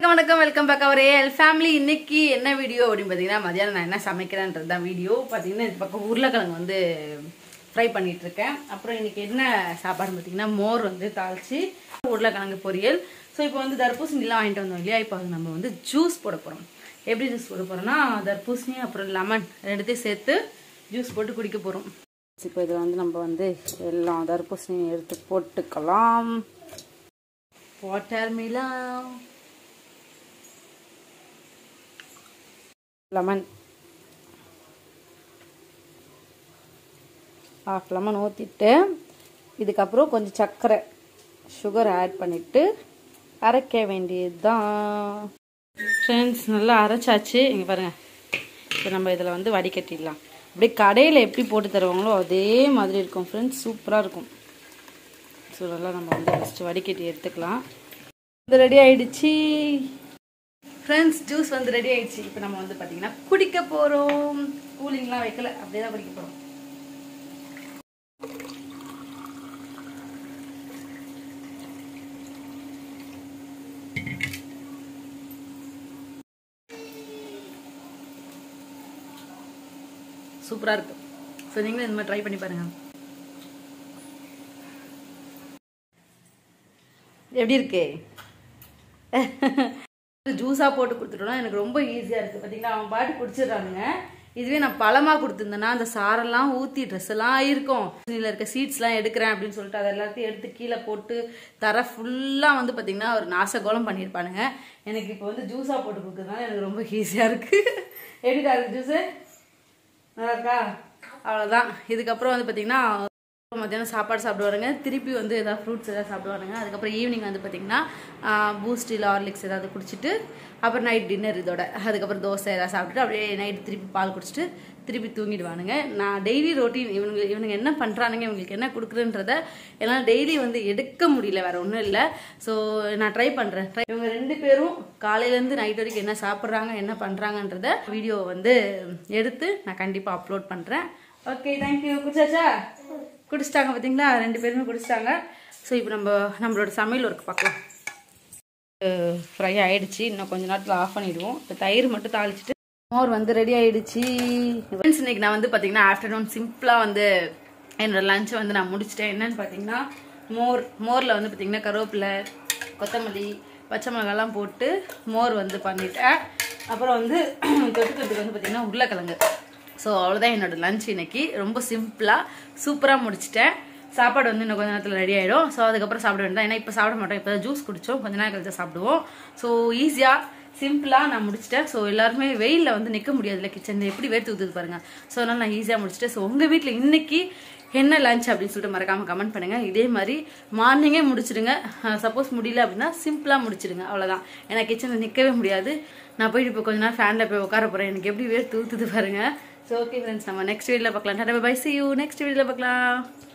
வணக்கம் welcome back our AL family இன்னைக்கு என்ன வீடியோ அப்படின்னு பார்த்தீங்கன்னா மதியானம் நான் என்ன சமைக்கிறேன்றது தான் வீடியோ பார்த்தீங்கன்னா இந்த பக்கம் உருளைக்கிழங்கு வந்து ஃப்ரை பண்ணிட்டு இருக்கேன் அப்புறம் இன்னைக்கு என்ன சாப்பாடுன்னு பார்த்தீங்கன்னா மோர் வந்து தாளிச்சு உருளைக்கிழங்கு பொரியல் ஸோ இப்போ வந்து தர்பூசணிலாம் வாங்கிட்டு வந்தோம் இல்லையா இப்போ அது நம்ம வந்து ஜூஸ் போட போகிறோம் எப்படி ஜூஸ் போட போகிறோம்னா தர்பூசணி அப்புறம் லெமன் ரெண்டுத்தையும் சேர்த்து ஜூஸ் போட்டு குடிக்க போகிறோம் இப்போ இதை வந்து நம்ம வந்து எல்லாம் தர்பூசணி எடுத்து போட்டுக்கலாம் வாட்டர் மிலாம் லெமன் ஹாஃப் லெமன் ஊற்றிட்டு இதுக்கப்புறம் கொஞ்சம் சர்க்கரை சுகர் ஆட் பண்ணிவிட்டு அரைக்க வேண்டியது தான் ஃப்ரெண்ட்ஸ் நல்லா அரைச்சாச்சு இங்கே பாருங்கள் இப்போ நம்ம இதில் வந்து வடிகட்டிடலாம் அப்படியே கடையில் எப்படி போட்டு தருவாங்களோ அதே மாதிரி இருக்கும் ஃப்ரெண்ட்ஸ் சூப்பராக இருக்கும் ஸோ நல்லா நம்ம வந்து ஃபஸ்ட்டு வடிகட்டி எடுத்துக்கலாம் இது ரெடி ஆயிடுச்சு ஃப்ரெண்ட்ஸ் ஜூஸ் வந்து ரெடி ஆயிடுச்சு இப்போ நம்ம வந்து பார்த்தீங்கன்னா குடிக்க போகிறோம் கூலிங்லாம் வைக்கல அப்படியே தான் குடிக்க போகிறோம் சூப்பராக இருக்கும் ஸோ நீங்களும் இந்த மாதிரி ட்ரை பண்ணி பாருங்க எப்படி இருக்கு ஜூஸாக போட்டு கொடுத்துட்டோம்னா எனக்கு ரொம்ப ஈஸியாக இருக்குது பார்த்தீங்கன்னா அவன் பாட்டு குடிச்சிடுறானுங்க இதுவே நான் பழமாக கொடுத்துருந்தேன்னா அந்த சாரெல்லாம் ஊற்றி ட்ரெஸ் எல்லாம் இருக்கும் இதில் இருக்க சீட்ஸ்லாம் எடுக்கிறேன் அப்படின்னு சொல்லிட்டு அதை எல்லாத்தையும் எடுத்து கீழே போட்டு தர ஃபுல்லாக வந்து பார்த்தீங்கன்னா ஒரு நாசகோலம் பண்ணியிருப்பானுங்க எனக்கு இப்போ வந்து ஜூஸாக போட்டு கொடுக்குறதுனால எனக்கு ரொம்ப ஈஸியாக இருக்குது எப்படிடா இருக்கு ஜூஸு நல்லா இருக்கா அவ்வளோதான் இதுக்கப்புறம் வந்து பார்த்தீங்கன்னா மத்தியானம் சாப்பாடு சாப்பிடுவாருங்க திருப்பி வந்து ஏதாவது ஃப்ரூட்ஸ் ஏதாவது சாப்பிடுவாருங்க அதுக்கப்புறம் ஈவினிங் வந்து பார்த்தீங்கன்னா பூஸ்ட் இல்லை ஹார்லிக்ஸ் ஏதாவது குடிச்சிட்டு அப்புறம் நைட் டின்னர் இதோட அதுக்கப்புறம் தோசை ஏதாவது சாப்பிட்டுட்டு அப்படியே நைட் திருப்பி பால் குடிச்சிட்டு திருப்பி தூங்கிடுவானுங்க நான் டெய்லி ரொட்டீன் இவனுங்க இவனுங்க என்ன பண்ணுறானுங்க இவங்களுக்கு என்ன கொடுக்குறன்றத என்னால் டெய்லி வந்து எடுக்க முடியல வேற ஒன்றும் இல்லை ஸோ நான் ட்ரை பண்ணுறேன் இவங்க ரெண்டு பேரும் காலையிலேருந்து நைட் வரைக்கும் என்ன சாப்பிட்றாங்க என்ன பண்ணுறாங்கன்றத வீடியோ வந்து எடுத்து நான் கண்டிப்பாக அப்லோட் பண்ணுறேன் ஓகே தேங்க்யூ குடிச்சாச்சா குடிச்சிட்டாங்க பார்த்தீங்களா ரெண்டு பேருமே குடிச்சிட்டாங்க ஸோ இப்போ நம்ம நம்மளோட சமையல் ஒர்க் பார்க்கலாம் ஃப்ரை ஆயிடுச்சு இன்னும் கொஞ்ச நேரத்தில் ஆஃப் பண்ணிடுவோம் இப்போ தயிர் மட்டும் தாளிச்சிட்டு மோர் வந்து ரெடி ஆயிடுச்சு ஃப்ரெண்ட்ஸ் இன்னைக்கு நான் வந்து பார்த்தீங்கன்னா ஆஃப்டர்நூன் சிம்பிளாக வந்து என்னோட லஞ்சை வந்து நான் முடிச்சிட்டேன் என்னன்னு பார்த்தீங்கன்னா மோர் மோரில் வந்து பார்த்தீங்கன்னா கருவேப்பிலை கொத்தமல்லி பச்சை மிளகாலாம் போட்டு மோர் வந்து பண்ணிட்டேன் அப்புறம் வந்து தொட்டுக்கிறதுக்கு வந்து பார்த்தீங்கன்னா உருளைக்கிழங்கு ஸோ அவ்வளோதான் என்னோட லஞ்ச் இன்னைக்கு ரொம்ப சிம்பிளாக சூப்பராக முடிச்சிட்டேன் சாப்பாடு வந்து இன்னும் கொஞ்ச நேரத்தில் ரெடி ஆகிடும் ஸோ அதுக்கப்புறம் சாப்பிட வேண்டாம் ஏன்னா இப்போ சாப்பிட மாட்டோம் இப்போ ஜூஸ் குடித்தோம் கொஞ்ச நேரம் கழிச்சு சாப்பிடுவோம் ஸோ ஈஸியாக சிம்பிளாக நான் முடிச்சிட்டேன் ஸோ எல்லாருமே வெயிலில் வந்து நிற்க முடியாதுல்ல கிச்சனில் எப்படி வேர்த்து ஊற்றுது பாருங்க ஸோ அதனால் நான் ஈஸியாக முடிச்சிட்டேன் ஸோ உங்கள் வீட்டில் இன்னைக்கு என்ன லஞ்ச் அப்படின்னு சொல்லிட்டு மறக்காமல் கமெண்ட் பண்ணுங்கள் இதே மாதிரி மார்னிங்கே முடிச்சிடுங்க சப்போஸ் முடியல அப்படின்னா சிம்பிளாக முடிச்சிடுங்க அவ்வளோதான் ஏன்னா கிச்சனில் நிற்கவே முடியாது நான் போயிட்டு இப்போ கொஞ்ச நேரம் ஃபேனில் போய் உட்கார போகிறேன் எனக்கு எப்படி வேர்த்து ஊற்றுது பாருங்க ஸோ ஓகே ஃப்ரெண்ட்ஸ் நம்ம நெக்ஸ்ட் வீடியோவில் பார்க்கலாம் டாடா பை சி யூ நெக்ஸ்ட் வீடியோவில் பார்க்கலாம்